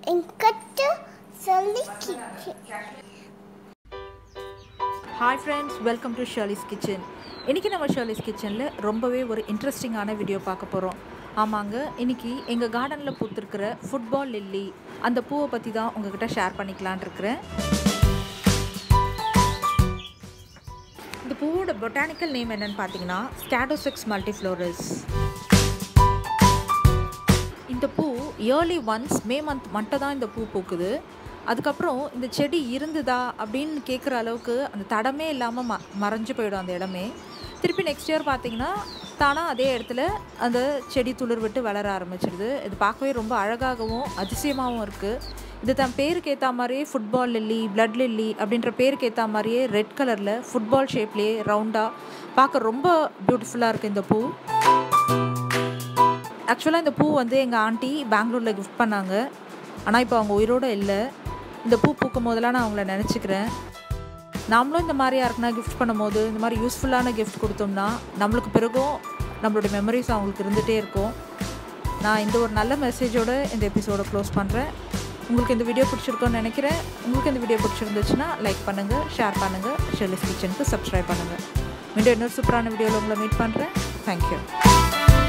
என்கிட்ட சொல்லிக்கிச்சு hi friends welcome to Shirley's kitchen இன்றைக்கி நம்ம ஷர்லிஸ் கிச்சனில் ரொம்பவே ஒரு இன்ட்ரெஸ்டிங்கான வீடியோ பார்க்க போகிறோம் ஆமாங்க இன்றைக்கி எங்கள் கார்டனில் பூத்திருக்கிற ஃபுட்பால் லில்லி அந்த பூவை பற்றி தான் உங்ககிட்ட ஷேர் பண்ணிக்கலான் இருக்கிறேன் இந்த பூவோட பொட்டானிக்கல் நேம் என்னன்னு பார்த்தீங்கன்னா ஸ்கேடோசெக்ஸ் மல்டிஃப்ளோரஸ் இந்த பூ இயர்லி ஒன்ஸ் மே மந்த் மட்டும் தான் இந்த பூ பூக்குது அதுக்கப்புறம் இந்த செடி இருந்ததா அப்படின்னு கேட்குற அளவுக்கு அந்த தடமே இல்லாமல் ம மறைஞ்சு போயிடும் அந்த இடமே திருப்பி நெக்ஸ்ட் இயர் பார்த்தீங்கன்னா தானாக அதே இடத்துல அந்த செடி துளிர் விட்டு வளர ஆரம்பிச்சிடுது இது பார்க்கவே ரொம்ப அழகாகவும் அதிசயமாகவும் இருக்குது இது தன் பேருக்கு ஏற்ற மாதிரியே ஃபுட்பால் லில்லி பிளட் லில்லி அப்படின்ற பேருக்கு ஏற்ற மாதிரியே ரெட் கலரில் ஃபுட்பால் ஷேப்லேயே ரவுண்டாக பார்க்க ரொம்ப பியூட்டிஃபுல்லாக இருக்குது இந்த பூ ஆக்சுவலாக இந்த பூ வந்து எங்கள் ஆண்டி பெங்களூரில் கிஃப்ட் பண்ணாங்க ஆனால் இப்போ அவங்க உயிரோடு இல்லை இந்த பூ பூக்கும் போதெல்லாம் நான் அவங்கள நினச்சிக்கிறேன் நாமளும் இந்த மாதிரி யாருக்குன்னா கிஃப்ட் பண்ணும்போது இந்த மாதிரி யூஸ்ஃபுல்லான கிஃப்ட் கொடுத்தோம்னா நம்மளுக்கு பிறகும் நம்மளுடைய மெமரிஸ் அவங்களுக்கு இருந்துகிட்டே இருக்கும் நான் இந்த ஒரு நல்ல மெசேஜோடு இந்த எபிசோடை க்ளோஸ் பண்ணுறேன் உங்களுக்கு இந்த வீடியோ பிடிச்சிருக்கோன்னு நினைக்கிறேன் உங்களுக்கு இந்த வீடியோ பிடிச்சிருந்துச்சுன்னா லைக் பண்ணுங்கள் ஷேர் பண்ணுங்கள் ஷெல்லிஸ் கிச்சனுக்கு சப்ஸ்கிரைப் பண்ணுங்கள் மீண்டும் இன்னொரு சூப்பரான வீடியோவில் உங்களை மீட் பண்ணுறேன் தேங்க்யூ